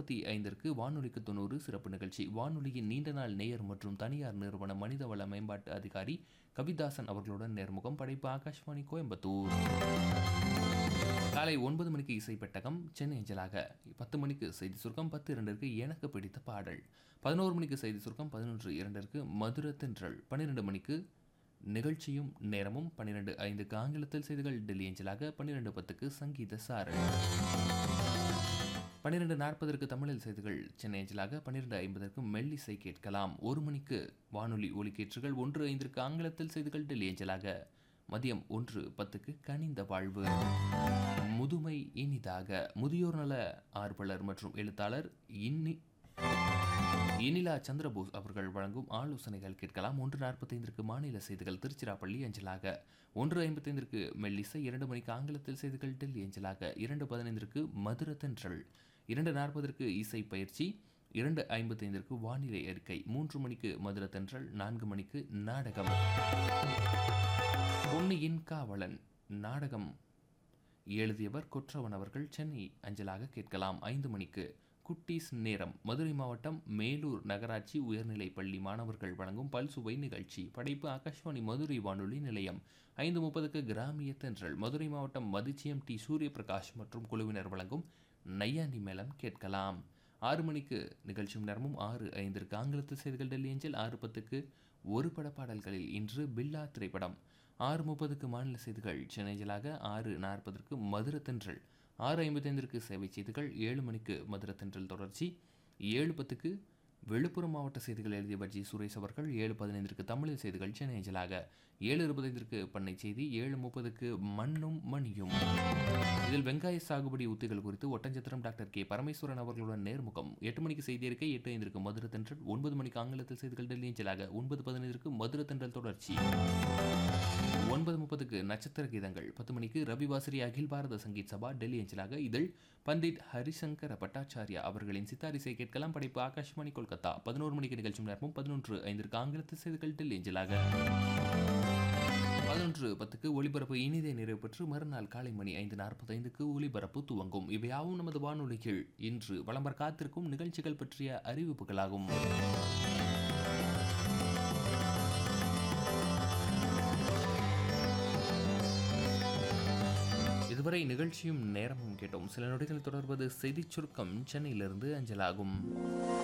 நாற்பத்தி ஐந்திற்கு வானொலிக்கு தொண்ணூறு சிறப்பு நிகழ்ச்சி வானொலியின் நீண்ட நாள் நேயர் மற்றும் தனியார் நிறுவன மனிதவள மேம்பாட்டு அதிகாரி கவிதாசன் அவர்களுடன் நேர்முகம் படைப்பு ஆகாஷ்வாணி கோயம்புத்தூர் காலை ஒன்பது மணிக்கு இசை பெட்டகம் சென்னை அஞ்சலாக பத்து மணிக்கு செய்தி சுருக்கம் பத்து இரண்டிற்கு எனக்கு பிடித்த பாடல் பதினோரு மணிக்கு செய்தி சுருக்கம் பதினொன்று இரண்டிற்கு மதுர தென்றல் பன்னிரெண்டு மணிக்கு நிகழ்ச்சியும் நேரமும் பன்னிரெண்டு ஐந்துக்கு ஆங்கிலத்தில் செய்திகள் டெல்லி அஞ்சலாக பன்னிரெண்டு பத்துக்கு சங்கீத சாரல் பன்னிரெண்டு நாற்பதற்கு தமிழில் செய்திகள் சென்னை அஞ்சலாக பன்னிரெண்டு ஐம்பதற்கு மெல்லிசை கேட்கலாம் ஒரு மணிக்கு வானொலி ஒலிக்கேற்றுகள் ஒன்று ஐந்திற்கு ஆங்கிலத்தில் செய்திகள் டெல்லி அஞ்சலாக மதியம் ஒன்று பத்துக்கு கனிந்த வாழ்வு முதுமை இனிதாக முதியோர் நல ஆர்வலர் மற்றும் எழுத்தாளர் இன்னி இனிலா சந்திரபோஸ் அவர்கள் வழங்கும் ஆலோசனைகள் கேட்கலாம் ஒன்று நாற்பத்தைந்திற்கு மாநில செய்திகள் திருச்சிராப்பள்ளி அஞ்சலாக ஒன்று ஐம்பத்தைந்திற்கு மெல்லிசை இரண்டு மணிக்கு ஆங்கிலத்தில் செய்திகள் டெல்லி அஞ்சலாக இரண்டு பதினைந்திற்கு மதுர தென்றல் இரண்டு நாற்பதற்கு இசை பயிற்சி இரண்டு ஐம்பத்தைந்திற்கு வானிலை அறிக்கை மூன்று மணிக்கு மதுர தென்றல் நான்கு மணிக்கு நாடகம் பொன்னியின் காவலன் நாடகம் எழுதியவர் கொற்றவன் அவர்கள் சென்னை அஞ்சலாக கேட்கலாம் ஐந்து மணிக்கு குட்டீஸ் நேரம் மதுரை மாவட்டம் மேலூர் நகராட்சி உயர்நிலைப் பள்ளி மாணவர்கள் வழங்கும் பல்சுவை நிகழ்ச்சி படைப்பு ஆகாஷ்வாணி மதுரை வானொலி நிலையம் ஐந்து முப்பதுக்கு கிராமிய தென்றல் மதுரை மாவட்டம் மதிச்சியம் டி சூரியபிரகாஷ் மற்றும் குழுவினர் வழங்கும் நையாண்டி மேளம் கேட்கலாம் ஆறு மணிக்கு நிகழ்ச்சியும் நேரமும் ஆறு ஐந்திற்கு ஆங்கிலத்தில் செய்திகள் டெல்லி ஏஞ்சல் ஆறு பத்துக்கு ஒரு பட பாடல்களில் இன்று பில்லா திரைப்படம் ஆறு முப்பதுக்கு மாநில செய்திகள் சென்னைஜலாக ஆறு நாற்பதற்கு மதுர தென்றல் ஆறு ஐம்பத்தைந்திற்கு சேவை செய்திகள் ஏழு மணிக்கு மதுர தென்றல் தொடர்ச்சி ஏழு பத்துக்கு விழுப்புரம் மாவட்ட செய்திகள் எழுதியவர் ஜி சுரேஷ் அவர்கள் ஏழு பதினைந்திற்கு தமிழில் செய்திகள் சென்னை அஞ்சலாக ஏழு இருபத்தைந்திற்கு பண்ணை செய்தி ஏழு முப்பதுக்கு மண்ணும் மணியும் இதில் வெங்காய சாகுபடி உத்திகள் குறித்து ஒட்டஞ்சத்திரம் டாக்டர் கே பரமேஸ்வரன் அவர்களுடன் நேர்முகம் எட்டு மணிக்கு செய்தி அறிக்கை எட்டு ஐந்திற்கு மதுர தென்றல் ஒன்பது மணிக்கு ஆங்கிலத்தில் செய்திகள் டெல்லி அஞ்சலாக ஒன்பது பதினைந்திற்கு மதுர தென்றல் தொடர்ச்சி ஒன்பது முப்பதுக்கு நட்சத்திர கீதங்கள் பத்து மணிக்கு ரவிவாசரி அகில் பாரத சங்கீத் சபா டெல்லி அஞ்சலாக இதில் பண்டிட் ஹரிசங்கர பட்டாச்சாரியா அவர்களின் சித்தாரிசை கேட்கலாம் படைப்பு ஆகாஷ்வாணி கொல்கத்தா பதினோரு மணிக்கு நிகழ்ச்சி நேரமும் பதினொன்று ஐந்திற்கு ஆங்கிலத்து செய்திகள் டெல்லி அஞ்சலாக பதினொன்று பத்துக்கு ஒளிபரப்பு இனிதே நிறைவு பெற்று மறுநாள் காலை மணி ஐந்து நாற்பத்தைந்துக்கு ஒளிபரப்பு துவங்கும் இவையாவும் நமது வானொலிகள் இன்று வளம்பர காத்திருக்கும் நிகழ்ச்சிகள் பற்றிய அறிவிப்புகளாகும் இதுவரை நிகழ்ச்சியும் நேரமும் கேட்டோம் சில நொடிகள் தொடர்வது செய்திச் சுருக்கம் சென்னையிலிருந்து அஞ்சலாகும்